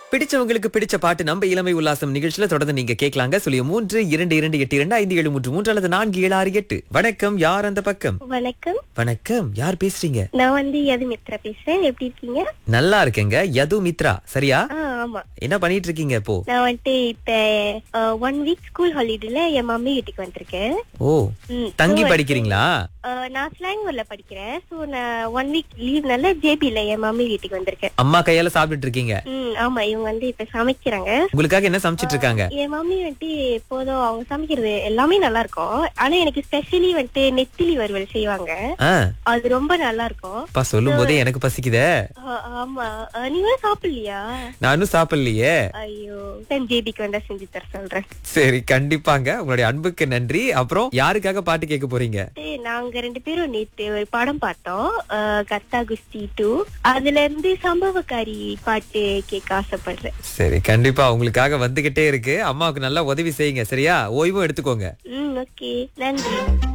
பிடிச்சவங்களுக்கு பிடிச்ச பாட்டு நம்ம இளமை உல்லாசம் நிகழ்ச்சியில தொடர்ந்து நீங்க கேட்கலாங்க சொல்லி மூன்று இரண்டு இரண்டு எட்டு இரண்டு ஐந்து ஏழு மூன்று மூன்று அல்லது நான்கு ஏழு ஆறு எட்டு வணக்கம் யார் அந்த பக்கம் வணக்கம் வணக்கம் யார் பேசுறீங்க நான் வந்து யது மித்ரா பேசுறேன் எப்படி இருக்கீங்க நல்லா இருக்கேங்க யது மித்ரா சரியா ஆ ஆமா என்ன பண்ணிட்டு இருக்கீங்க இப்போ நான் வந்துட்டு இப்ப ஒன் வீக் ஸ்கூல் ஹாலிடேல என் மம்மி வீட்டுக்கு வந்திருக்கேன் ஓ ம், தங்கி so படிக்கிறீங்களா ஆ, நான் ஸ்லாங்கூர்ல படிக்கிறேன் சோ நான் ஒன் வீக் லீவ்னால ஜேபில என் மம்மி வீட்டுக்கு வந்திருக்கேன் அம்மா கையால சாப்பிட்டுட்டு இருக்கீங்க ம் ஆமா இவங்க வந்து இப்ப சமைக்கிறாங்க உங்களுக்காக என்ன சமைச்சிட்டு இருக்காங்க என் மம்மி வந்துட்டு எப்போதும் அவங்க சமைக்கிறது எல்லாமே நல்லா இருக்கும் ஆனா எனக்கு ஸ்பெஷலி வந்துட்டு நெத்திலி வறுவல் செய்வாங்க ஆ, அது ரொம்ப நல்லா இருக்கும் அப்பா சொல்லும் போதே எனக்கு பசிக்குதே ஆ, ஆமா ஆ, நீங்க சாப்பிடலையா நானும் சாப்பிடலையே ஐயோ நான் ஜேபிக்கு வந்தா செஞ்சு தர சொல்றேன் சரி கண்டிப்பாங்க உங்களுடைய அன்புக்கு நன்றி அப்புறம் யாருக்காக பாட்டு கேட்க போறீங்க வந்துட்டு நாங்க ரெண்டு பேரும் நேத்து ஒரு படம் பார்த்தோம் அஹ், கத்தா குஸ்தி டூ அதுல இருந்து சம்பவக்காரி பாட்டு கேட்க ஆசைப்படுறேன் சரி கண்டிப்பா உங்களுக்காக வந்துகிட்டே இருக்கு அம்மாவுக்கு நல்லா உதவி செய்யுங்க சரியா ஓய்வும் எடுத்துக்கோங்க ம் ஓகே நன்றி